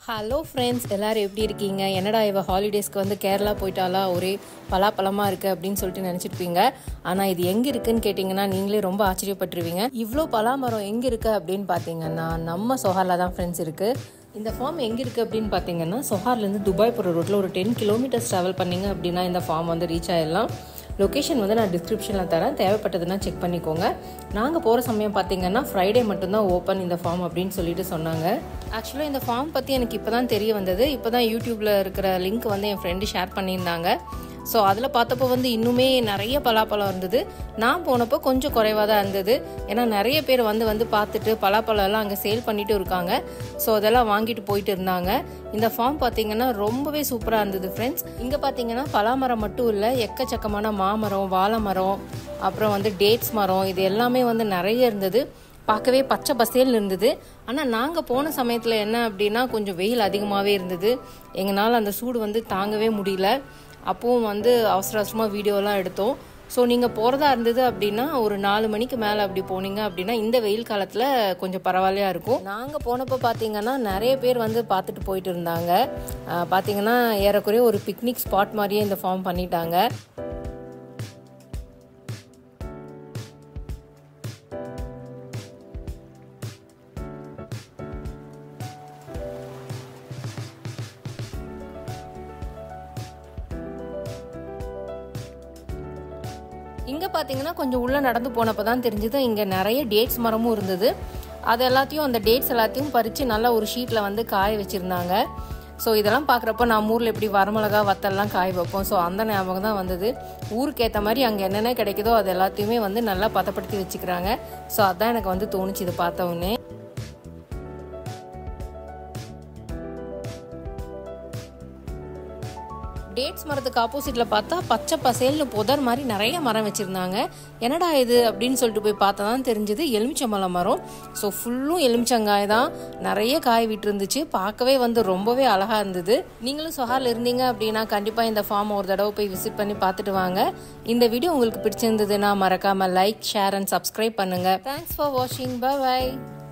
hello friends எல்லாரும் எப்படி இருக்கீங்க என்னடா இவ ஹாலிடேஸ்க்கு வந்து கேரளா போயிட்டாலா ஒரே பலாப்பழமா இருக்கு அப்படின்னு சொல்லிட்டு நினச்சிருப்பீங்க ஆனால் இது எங்கே இருக்குன்னு கேட்டிங்கன்னா நீங்களே ரொம்ப ஆச்சரியப்பட்டுருவீங்க இவ்வளோ பலாமரம் எங்கே இருக்கு அப்படின்னு பார்த்தீங்கன்னா நம்ம சொஹாரில் தான் ஃப்ரெண்ட்ஸ் இருக்குது இந்த ஃபார்ம் எங்கே இருக்குது அப்படின்னு பார்த்தீங்கன்னா சொஹார்லேருந்து துபாய் போகிற ரோட்டில் ஒரு டென் கிலோமீட்டர்ஸ் ட்ராவல் பண்ணீங்க அப்படின்னா இந்த ஃபார்ம் வந்து ரீச் ஆயிடலாம் லொக்கேஷன் வந்து நான் டிஸ்கிரிப்ஷனில் தரேன் தேவைப்பட்டதுன்னா செக் பண்ணிக்கோங்க நாங்கள் போகிற சமயம் பார்த்தீங்கன்னா ஃப்ரைடே மட்டும்தான் ஓப்பன் இந்த ஃபார்ம் அப்படின்னு சொல்லிட்டு சொன்னாங்க ஆக்சுவலாக இந்த ஃபார்ம் பற்றி எனக்கு இப்போ தான் தெரிய வந்தது இப்போ தான் யூடியூப்பில் இருக்கிற லிங்க் வந்து என் ஃப்ரெண்டு ஷேர் பண்ணியிருந்தாங்க ஸோ அதில் பார்த்தப்போ வந்து இன்னுமே நிறைய பலாப்பழம் இருந்தது நான் போனப்போ கொஞ்சம் குறைவாக தான் இருந்தது ஏன்னா நிறைய பேர் வந்து வந்து பார்த்துட்டு பலாப்பழம் எல்லாம் அங்கே சேல் பண்ணிட்டு இருக்காங்க ஸோ அதெல்லாம் வாங்கிட்டு போயிட்டு இருந்தாங்க இந்த ஃபார்ம் பார்த்தீங்கன்னா ரொம்பவே சூப்பராக இருந்தது ஃப்ரெண்ட்ஸ் இங்கே பார்த்தீங்கன்னா பலாமரம் மட்டும் இல்லை எக்கச்சக்கமான மாமரம் வாழை மரம் அப்புறம் வந்து டேட்ஸ் மரம் இது எல்லாமே வந்து நிறைய இருந்தது பார்க்கவே பச்சை பசேல்னு இருந்தது ஆனால் நாங்கள் போன சமயத்தில் என்ன அப்படின்னா கொஞ்சம் வெயில் அதிகமாகவே இருந்தது எங்களால் அந்த சூடு வந்து தாங்கவே முடியல அப்போவும் வந்து அவசர அவசரமாக வீடியோலாம் எடுத்தோம் ஸோ நீங்கள் போகிறதா இருந்தது அப்படின்னா ஒரு நாலு மணிக்கு மேலே அப்படி போனீங்க அப்படின்னா இந்த வெயில் காலத்தில் கொஞ்சம் பரவாயில்லையா இருக்கும் நாங்கள் போனப்போ பார்த்தீங்கன்னா நிறைய பேர் வந்து பார்த்துட்டு போயிட்டு இருந்தாங்க ஆஹ் பார்த்தீங்கன்னா ஏறக்குறைய ஒரு பிக்னிக் ஸ்பாட் மாதிரியே இந்த ஃபார்ம் பண்ணிட்டாங்க இங்கே பார்த்தீங்கன்னா கொஞ்சம் உள்ளே நடந்து போனப்போ தான் தெரிஞ்சது இங்கே நிறைய டேட்ஸ் மரமும் இருந்தது அது எல்லாத்தையும் அந்த டேட்ஸ் எல்லாத்தையும் பறித்து நல்லா ஒரு ஷீட்டில் வந்து காய வச்சுருந்தாங்க ஸோ இதெல்லாம் பார்க்குறப்ப நம்ம ஊரில் எப்படி வரமிளகா வத்தல்லாம் காய வைப்போம் ஸோ அந்த ஞாபகம் தான் வந்தது ஊருக்கு ஏற்ற மாதிரி அங்கே என்னென்ன கிடைக்குதோ அது எல்லாத்தையுமே வந்து நல்லா பதப்படுத்தி வச்சுக்கிறாங்க ஸோ அதான் எனக்கு வந்து தோணுச்சு இது பார்த்த உடனே டேட்ஸ் மரத்துக்கு ஆப்போசிட்டில் பார்த்தா பச்சை பசேல்னு புதர் மாதிரி நிறைய மரம் வச்சுருந்தாங்க என்னடா இது அப்படின்னு சொல்லிட்டு போய் பார்த்தா தான் தெரிஞ்சது எலுமிச்சம்பழம் மரம் ஸோ ஃபுல்லும் எலுமிச்சங்காய் தான் நிறைய காய் விட்டு இருந்துச்சு பார்க்கவே வந்து ரொம்பவே அழகாக இருந்தது நீங்களும் சொஹாரில் இருந்தீங்க அப்படின்னா கண்டிப்பாக இந்த ஃபார்ம் ஒரு தடவை போய் விசிட் பண்ணி பார்த்துட்டு வாங்க இந்த வீடியோ உங்களுக்கு பிடிச்சிருந்ததுன்னா மறக்காமல் லைக் ஷேர் அண்ட் சப்ஸ்கிரைப் பண்ணுங்கள் தேங்க்ஸ் ஃபார் வாட்சிங் பை